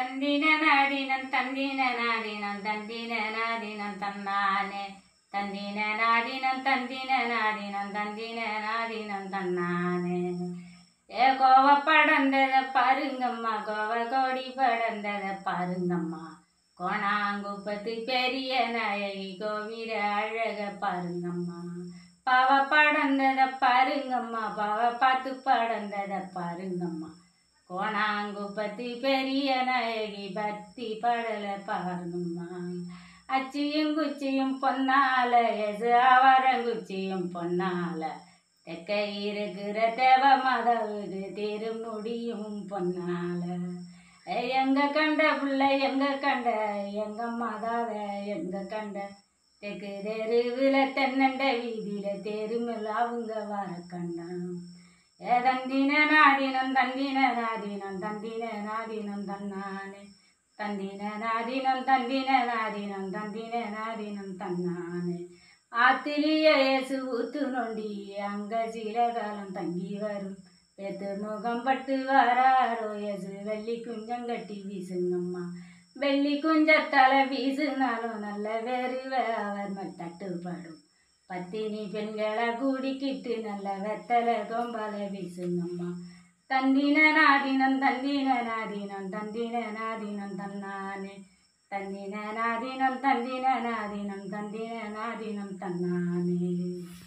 தந்தின நாதினம் தந்தின நாதினம் தந்தின நாதினம் தன்னானே தந்தின நாதினம் தந்தின நாதினம் தந்தின நாதினம் தன்னானே ஏ கோவ படந்தத பாருங்கம்மா கோவ கோடி படந்தத பாருங்கம்மா கோணாங்குப்பத்து பெரிய நாயகி கோவிர அழக பாருங்கம்மா பாவ படந்தத பாருங்கம்மா பாவ பார்த்து படந்தத பாருங்கம்மா கோணாங்குப்பத்து பெரிய நாயகி பக்தி படல பாருங்கம்மா அச்சியும் குச்சியும் பொன்னால எது அவரங்குச்சியும் பொன்னால தெக்க இருக்கிற தேவ மதவுது திருமுடியும் பொன்னால ஏய், எங்க கண்ட புள்ள எங்க கண்ட எங்க மாதாவ எங்க கண்ட தெற்கு தெருவில் தென்னண்ட வீதியில தெருமில் அவங்க வர கண்டான் ஏ தந்தின நாதினம் தந்தின நாதினம் தந்தின நாதினம் தன்னானே தந்தின நாதினம் தந்தின நாதினம் தந்தின நாதினம் தன்னானே ஆத்திலிய இயேசு ஊத்து நொண்டி அங்க சில காலம் தங்கி வரும் பெத்து முகம் பட்டு வராரோ இயேசு வெள்ளி குஞ்சம் கட்டி வீசுங்கம்மா வெள்ளி குஞ்சத்தால வீசுனாலும் நல்ல வெறுவ அவர் தட்டுப்படும் பத்தினி பெண்களை கூடிக்கிட்டு நல்ல வெத்தலை கொம்பல வீசுங்கம்மா தந்தின நாதினம் தந்தின நாதினம் தந்தின நாதினம் தன்னானே தந்தின நாதினம் தந்தின நாதினம் தந்தின நாதினம் தன்னானே